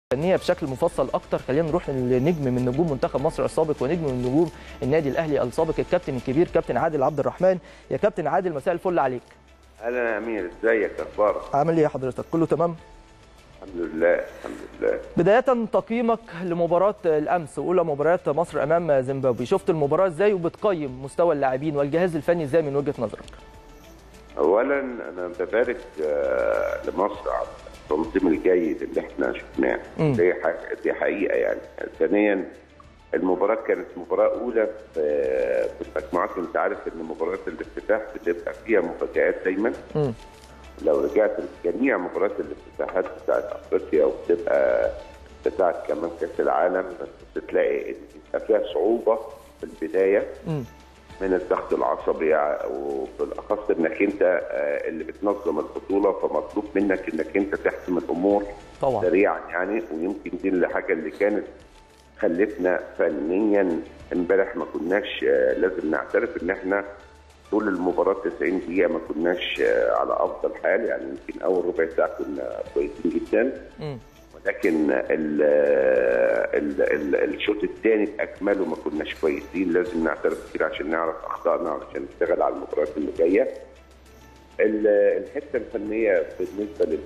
فنيه بشكل مفصل اكتر خلينا نروح لنجم من نجوم منتخب مصر السابق ونجم من نجوم النادي الاهلي السابق الكابتن الكبير كابتن عادل عبد الرحمن يا كابتن عادل مساء الفل عليك اهلا يا امير ازيك اخبارك عامل ايه يا حضرتك كله تمام الحمد لله الحمد لله بدايه تقييمك لمباراه الامس واولى مباريات مصر امام زيمبابوي شفت المباراه ازاي وبتقيم مستوى اللاعبين والجهاز الفني ازاي من وجهه نظرك اولا انا ببارك آه، لمصر على التنظيم الجيد اللي احنا شفناه مم. دي ح- دي حقيقه يعني ثانيا المباراه كانت مباراه اولى في في المجموعات انت عارف ان مباريات الافتتاح بتبقى فيها مفاجات دايما مم. لو رجعت لجميع مباريات الافتتاحات بتاعت افريقيا وبتبقى بتاعت كمان كاس العالم بتلاقي ان بيبقى فيها صعوبه في البدايه مم. من الضغط العصبي ع- وبالاخص انك انت آه، اللي بتنظم البطوله فمطلوب منك انك انت تحسم الامور طبعا سريعا يعني ويمكن دي الحاجه اللي كانت خلتنا فنيا امبارح ما كناش آه، لازم نعترف ان احنا طول المباراه 90 دقيقه ما كناش آه، على افضل حال يعني يمكن اول ربع ساعه كنا كويسين جدا مم. ولكن ال ال ال الشوط الثاني باكمله ما كناش كويسين لازم نعترف كتير عشان نعرف اخطائنا علشان نشتغل على المباريات اللي جايه ال- الحته الفنيه بالنسبه لل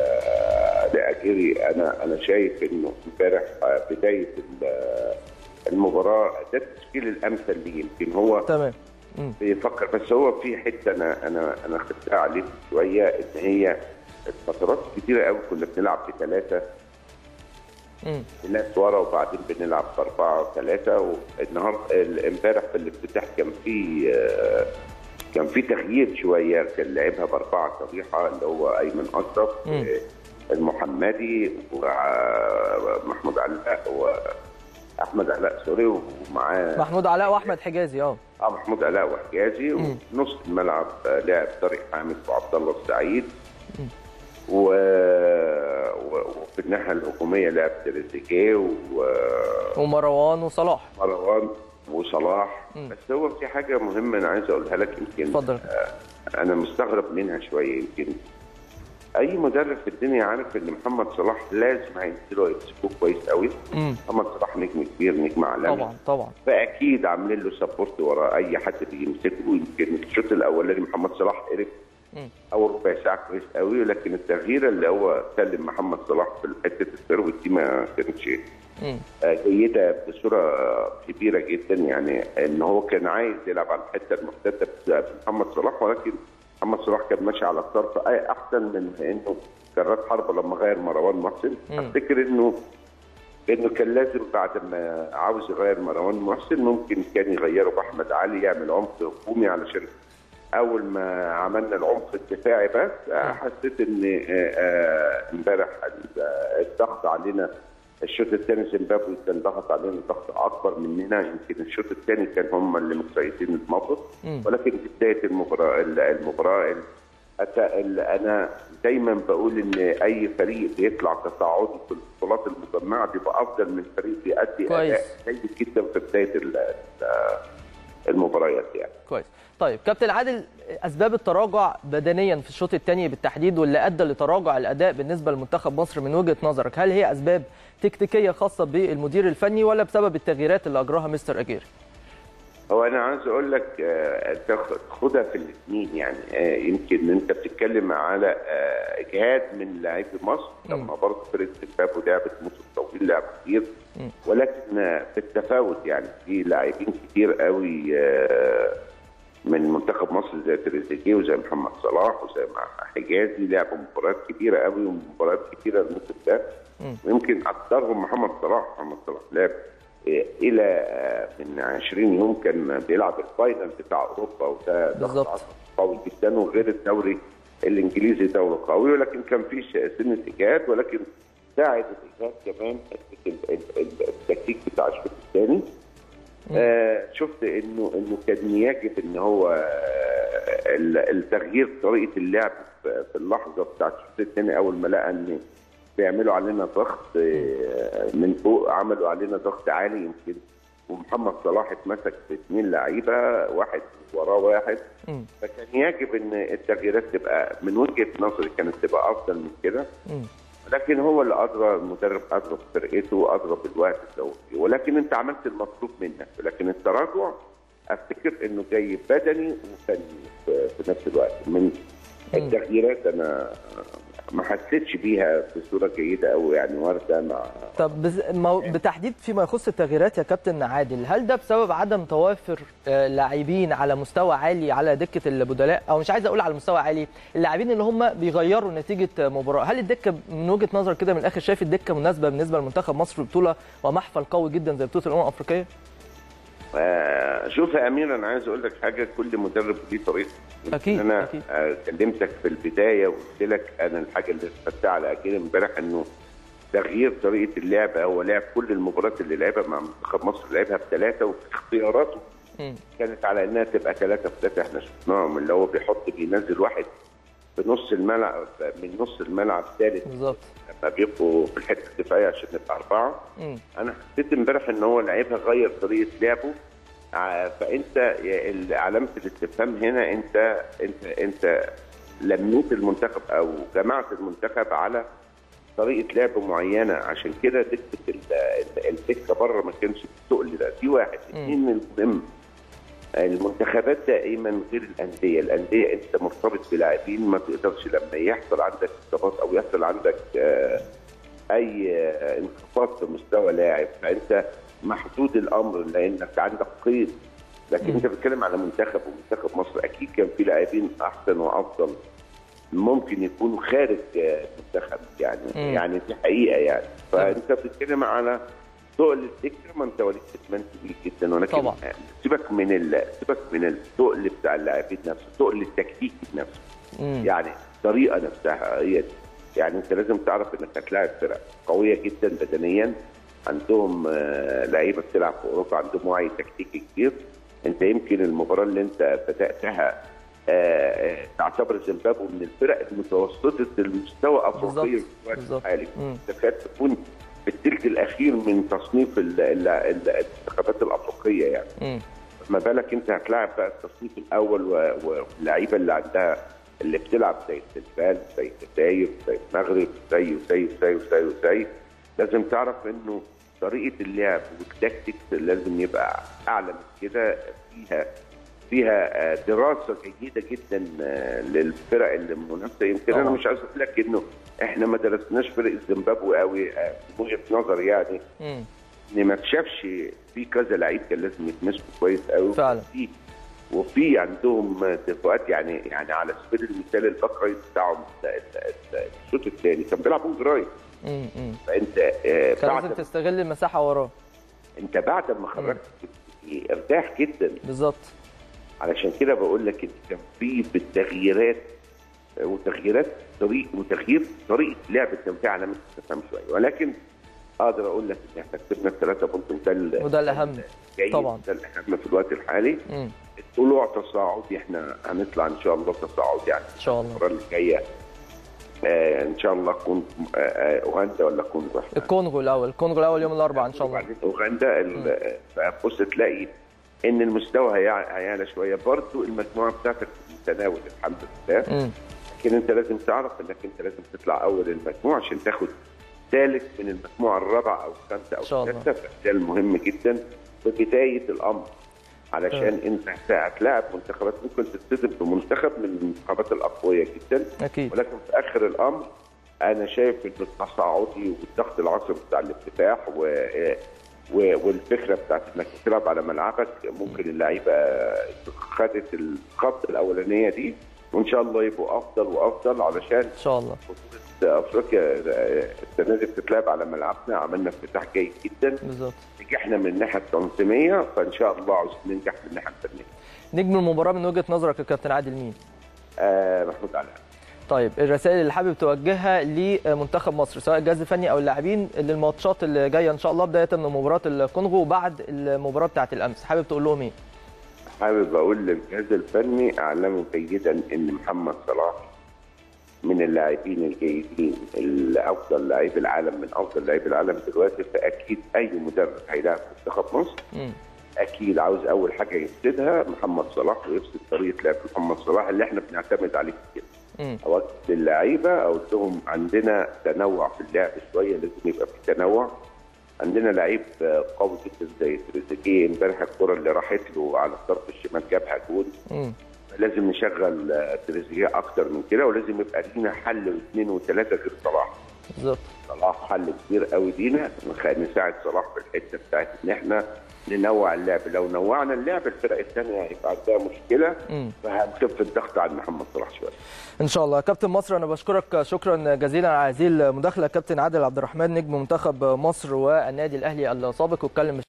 لاجيري انا انا شايف انه امبارح بدايه ال- المباراه ده التشكيل الامثل ليه يمكن هو تمام مم. بيفكر بس هو في حته انا انا انا خدتها عليه شويه ان هي فترات كتيره قوي كنا بنلعب بثلاثه مم. ناس ورا وبعدين بنلعب باربعه وثلاثه والنهارده امبارح في الافتتاح كان في آه، كان في تغيير شويه كان لعبها باربعه صريحه اللي هو ايمن اشرف مم. آه، المحمدي ومحمود علاء واحمد علاء سوري ومعاه محمود علاء واحمد حجازي اه اه محمود علاء وحجازي مم. وفي نص الملعب آه، لعب طارق حامد وعبد الله السعيد و... و... وفي الناحيه الهجوميه لعب تريزيجيه و- ومروان وصلاح ومروان وصلاح مم. بس هو في حاجه مهمه انا عايز اقولها لك يمكن اتفضل آه، انا مستغرب منها شويه يمكن اي مدرب في الدنيا عارف ان محمد صلاح لازم هينزلوا يمسكوه كويس قوي مم. محمد صلاح نجم كبير نجم عالمي طبعا طبعا فاكيد عاملين له سبورت ورا اي حد بيمسكه يمكن الشوط الاولاني محمد صلاح قرب مم. اول ربع ساعه كويس قوي لكن التغيير اللي هو سلم محمد صلاح في حته الثروه دي ما كانتش مم. آه، جيده بصوره آه، كبيره جدا يعني ان هو كان عايز يلعب على الحته المحتده بتاعت محمد صلاح ولكن محمد صلاح كان ماشي على الطرف أي احسن من انه كرات حرب لما غير مروان محسن مم. افتكر انه انه كان لازم بعد ما عاوز يغير مروان محسن ممكن كان يغيره باحمد علي يعمل عمق هجومي علشان اول ما عملنا العمق الدفاعي بس آه، حسيت ان آه، آه، امبارح ال- آه، الضغط علينا الشوط الثاني زيمبابوي كان ضغط علينا ضغط اكبر مننا يمكن الشوط الثاني كان هم اللي مسيطرين الموقف مم. ولكن في بدايه المباراه المباراه ال- أت- ال- انا دايما بقول ان اي فريق بيطلع تصاعدي في البطولات المجمعه بيبقى افضل من فريق بيأدي كويس. اداء جيد جدا في بدايه ال- ال- المباريات يعني كويس طيب كابتن عادل اسباب التراجع بدنيا في الشوط الثاني بالتحديد واللي ادى لتراجع الاداء بالنسبه لمنتخب مصر من وجهه نظرك هل هي اسباب تكتيكيه خاصه بالمدير الفني ولا بسبب التغييرات اللي اجراها مستر اجير هو انا عايز اقول لك آه، تاخد- خدها في الاثنين يعني آه، يمكن انت بتتكلم على آه، اجهاد من لاعبي مصر لما برضه فرقه زيمبابوي لعبت موسم طويل لعب كتير ولكن آه، في التفاوت يعني في لاعبين كتير قوي آه، من منتخب مصر زي تريزيجيه وزي محمد صلاح وزي مع حجازي لعبوا مباريات كبيره قوي ومباريات كتيره الموسم ده ويمكن اكثرهم محمد صلاح محمد صلاح لعب إيه، الى آه، من 20 يوم كان بيلعب الفاينل بتاع اوروبا وده ضغط بالظبط. عصبي قوي جدا وغير الدوري الانجليزي دوري قوي ولكن كان في ش- سنه اجهاد ولكن ساعد الاجهاد كمان ال- ال- ال- التكتيك بتاع الشوط الثاني آه شفت انه انه كان يجب ان هو آه، ال- التغيير طريقه اللعب في في اللحظه بتاعت الشوط الثاني اول ما لقى ان بيعملوا علينا ضغط آه، من فوق عملوا علينا ضغط عالي يمكن ومحمد صلاح اتمسك باثنين لعيبه واحد وراه واحد مم. فكان يجب ان التغييرات تبقى من وجهه نظري كانت تبقى افضل من كده مم. لكن هو اللي ادرى المدرب ادرى بفرقته ادرى بالوقت الدولي ولكن انت عملت المطلوب منك لكن التراجع افتكر انه جاي بدني وفني في في نفس الوقت من التغييرات انا ما حسيتش بيها بصوره جيده او يعني وارده مع طب بز... مو... بتحديد فيما يخص التغييرات يا كابتن عادل هل ده بسبب عدم توافر آه، لاعبين على مستوى عالي على دكه البدلاء او مش عايز اقول على مستوى عالي اللاعبين اللي هم بيغيروا نتيجه مباراه هل الدكه من وجهه نظر كده من الاخر شايف الدكه مناسبه بالنسبه لمنتخب مصر في بطوله ومحفل قوي جدا زي بطوله الامم الافريقيه آه، شوف يا امير انا عايز اقول لك حاجه كل مدرب ليه طريقته أكيد، انا أكيد. آه، كلمتك في البدايه وقلت لك انا الحاجه اللي فتحتها على اكيد امبارح انه تغيير طريقه اللعب هو لعب كل المباريات اللي لعبها مع منتخب مصر لعبها بثلاثه وفي اختياراته مم. كانت على انها تبقى ثلاثه في ثلاثه احنا شفناهم اللي هو بيحط بينزل واحد في نص الملعب من نص الملعب ثالث بالظبط لما بيبقوا في الحته الدفاعيه عشان نبقى اربعه مم. انا حسيت امبارح ان هو لعيبها غير طريقه لعبه ع- فانت يا- ال- علامه الاستفهام هنا انت انت انت لميت المنتخب او جمعت المنتخب على طريقه لعب معينه عشان كده دكه ال- ال- الدكه بره ما كانش بالتقل ده دي واحد اثنين المهم المنتخبات دائما غير الانديه، الانديه انت مرتبط بلاعبين ما تقدرش لما يحصل عندك اصابات او يحصل عندك آه، اي آه، انخفاض في مستوى لاعب فانت محدود الامر لانك عندك قيد لكن انت بتتكلم على منتخب ومنتخب مصر اكيد كان في لاعبين احسن وافضل ممكن يكونوا خارج آه، المنتخب يعني مم. يعني دي حقيقه يعني فانت بتتكلم على تقل الدكه ما انت وليد اسمنت كبير جدا ولكن طبعا. سيبك من ال... سيبك من التقل بتاع اللاعبين نفسه التقل التكتيكي نفسه مم. يعني الطريقه نفسها هي دي. يعني انت لازم تعرف انك هتلاعب فرق قويه جدا بدنيا عندهم آه، لعيبه بتلعب في اوروبا عندهم وعي تكتيكي كبير انت يمكن المباراه اللي انت بداتها آه، آه، تعتبر زيمبابوي من الفرق المتوسطه المستوى افريقيا بالظبط. في الوقت بالظبط. الحالي مم. تكاد تكون في الثلث الاخير من تصنيف ال- ال- ال- الانتخابات الافريقيه يعني مم. ما بالك انت هتلاعب بقى التصنيف الاول و- واللعيبه اللي عندها اللي بتلعب زي السنغال زي الجزائر زي المغرب زي وزي وزي وزي وزي لازم تعرف انه طريقه اللعب والتكتيك لازم يبقى اعلى من كده فيها فيها آه، دراسه جيده جدا آه، للفرق اللي المنافسه يمكن انا طبعا. مش عايز اقول لك انه احنا ما درسناش فرق زيمبابوي قوي آه، من وجهه نظري يعني مم. ان ما تشافش في كذا لعيب كان لازم يتمسكوا كويس قوي فعلا. وفي وفي عندهم اتفاقات يعني يعني على سبيل المثال الباك رايت بتاعهم ال- ال- ال- الشوط الثاني كان بيلعب وينج رايت مم. مم. فانت آه، كان لازم بعد تستغل المساحه وراه انت بعد ما خرجت ارتاح جدا بالظبط علشان كده بقول لك ان كان في بالتغييرات آه، وتغييرات طريق وتغيير طريقه لعب كان في علامه استفهام شويه ولكن اقدر اقول لك ان احنا كسبنا الثلاثه بونت وده ال- وده الاهم جيد، طبعا. ده الاهم في الوقت الحالي مم. الطلوع تصاعدي احنا هنطلع ان شاء الله تصاعد يعني ان شاء الله المباراه اللي جايه آه ان شاء الله تكون آه، آه، اوغندا ولا كونغو احنا الكونغو الاول الكونغو الاول يوم الاربعاء ان شاء الله وبعدين اوغندا ال- فبص تلاقي ان المستوى هيع- هيعلى شويه برضو المجموعه بتاعتك في المتناول الحمد لله مم. لكن انت لازم تعرف انك انت لازم تطلع اول المجموعه عشان تاخد ثالث من المجموعه الرابعه او الخامسه او إن شاء الله. السادسه ده المهم جدا في بدايه الامر علشان انت هتلاعب منتخبات ممكن تتصدم بمنتخب من المنتخبات الاقوياء جدا اكيد ولكن في اخر الامر انا شايف ان التصاعدي والضغط العصبي بتاع الافتتاح و و- والفكره بتاعت انك تلعب على ملعبك ممكن اللعيبه خدت الخط الاولانيه دي وان شاء الله يبقوا افضل وافضل علشان ان شاء الله بطوله افريقيا السنه دي بتتلعب على ملعبنا عملنا افتتاح جيد جدا بالظبط نجحنا من الناحيه التنظيميه فان شاء الله عاوزين ننجح من الناحيه الفنيه. نجم المباراه من وجهه نظرك يا كابتن عادل مين آه محمود علاء طيب الرسائل اللي حابب توجهها لمنتخب مصر سواء الجهاز الفني او اللاعبين للماتشات اللي جايه ان شاء الله بدايه من مباراه الكونغو وبعد المباراه بتاعه الامس حابب تقول لهم ايه حابب اقول للجهاز الفني اعلموا جيدا ان محمد صلاح من اللاعبين الجيدين الافضل لاعبي العالم من افضل لاعبي العالم دلوقتي فاكيد اي مدرب هيلاعب منتخب مصر مم. اكيد عاوز اول حاجه يفسدها محمد صلاح ويفسد طريقه لعب محمد صلاح اللي احنا بنعتمد عليه كتير مم. اوجه للعيبه اقول لهم عندنا تنوع في اللعب شويه لازم يبقى في تنوع عندنا لعيب آه، قوي جدا زي تريزيجيه امبارح الكره اللي راحت له على الطرف الشمال جابها جول مم. لازم نشغل آه، تريزيجيه اكتر من كده ولازم يبقى لينا حل واثنين وثلاثه غير صلاح بالظبط صلاح حل كبير قوي لينا نخ- نساعد صلاح في الحته بتاعت ان احنا ننوع اللعب لو نوعنا اللعب الفرق الثانيه هيبقى عندها مشكله مم. فهنخف الضغط عن محمد صلاح شويه ان شاء الله كابتن مصر انا بشكرك شكرا جزيلا على هذه المداخله كابتن عادل عبد الرحمن نجم منتخب مصر والنادي الاهلي السابق واتكلم